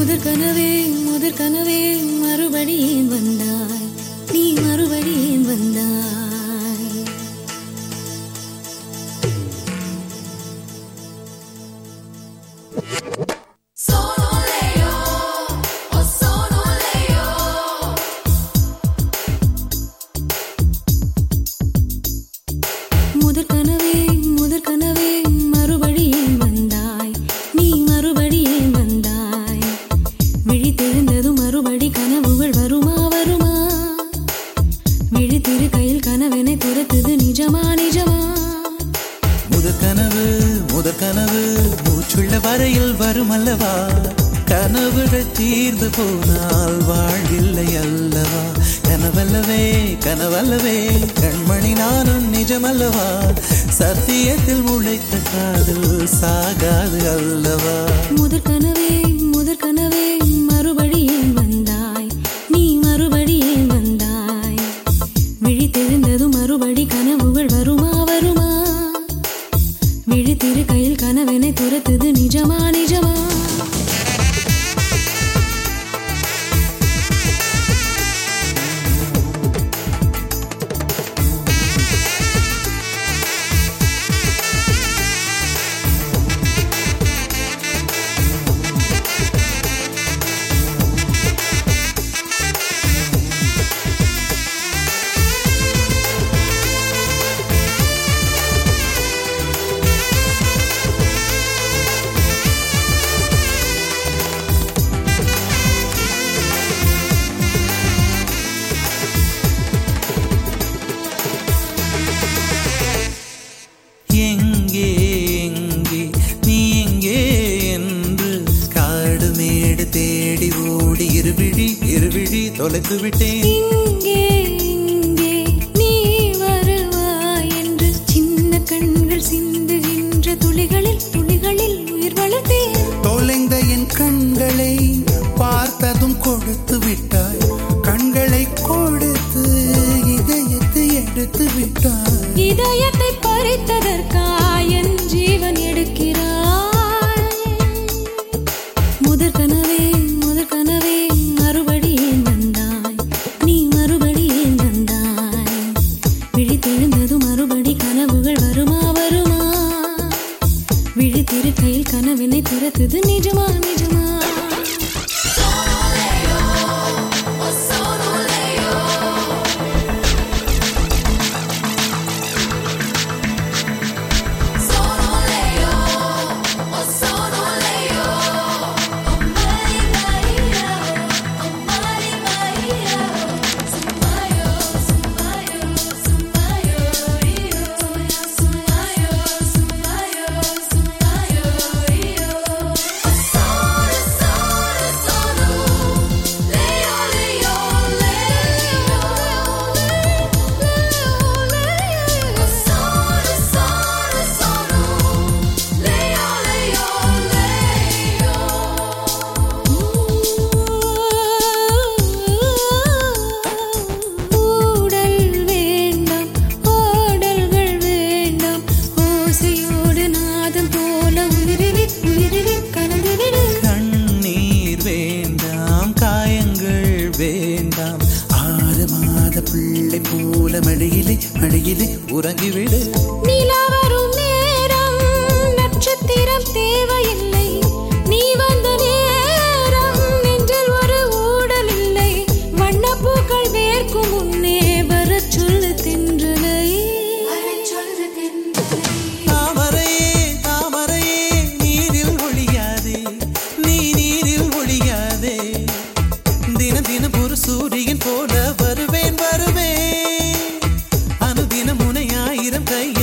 முதற் கனவே முதற் கனவே மறுபடி ஏன் வந்தாய் நீ மறுபடி ஏன் வந்தாய் முதற் கனவே முதற் கனவே மறுபடி ஏன் வந்தாய் நீ மறுபடி ஏன் வந்தாய் விழித்தெழுந்ததும் மறுபடி கனவுகள் வருமா வருமா விழித்திரு கையில் கனவெனை துரத்துது நிஜமா நிஜமா முதற் கனவு முதற் கனவு மூச்சுள்ள வரையில் வரும் அல்லவா கனவுகள் தீர்ந்து போனால் வாழ்வில்லை அல்லவா கனவல்லவே கனவல்லவே கண்மணி நானும் நிஜமல்லவா சத்தியத்தில் முளைத்த காதல் சாகாது அல்லவா முதற் கனவே முதற் கனவே மறுபடி ஏன் வந்தாய் நீ மறுபடி ஏன் வந்தாய் விழித்தெழுந்ததும் மறுபடி கனவுகள் வருமா வருமா விழித்திரு கையில் கனவெனை துரத்துது நிஜமா நிஜமா எங்கே எங்கே நீ எங்கே என்று காடு மேடு தேடி ஓடி இருவிழி இருவிழி தொலைத்து விட்டேன் இங்கே இங்கே நீ வருவாய் என்று சின்ன கண்கள் சிந்துகின்ற துளிகளில் துளிகளில் உயிர் வளர்த்தேன் தொலைந்த என் கண்களை பார்த்ததும் கொடுத்து விட்டாய் கண்களை கொடுத்து இதயத்தை எடுத்து விட்டாய் இதயத்தை பறித்ததற்காய் என் ஜீவன் எடுக்கிறாய் முதற் கனவே முதற் கனவே மறுபடி ஏன் வந்தாய் நீ மறுபடி ஏன் வந்தாய் விழித்தெழுந்ததும் மறுபடி கனவுகள் வருமா வருமா விழித்திருக்கையில் கனவினை துரத்துது நிஜமா நிஜமா ஊடல் வேண்டாம் ஓடல்கள் வேண்டாம் ஓசையோடு நாதம் போல உயிரில் உயிரில் கலந்துவிடு கண்ணீர் வேண்டாம் காயங்கள் வேண்டாம் ஆறு மாத பிள்ளை போல மழையிலே மழையிலே உறங்கிவிடு நிலா வரும் நேரம் நட்சத்திரம் தேவையில்லை நீ வந்த நேரம் நெஞ்சில் ஒரு ஊடல் இல்லை வண்ணப்பூக்கள் வேர்க்கும் முன்னே வரச் சொல்லு தின்றலை தாமரையே தாமரையே நீரில் ஒழியாதே நீ நீரில் ஒழியாதே தினம் தினம் ஒரு சூரியன் போல வருவேன் வருவேன் அனுதினம் உனை ஆயிரம் கையை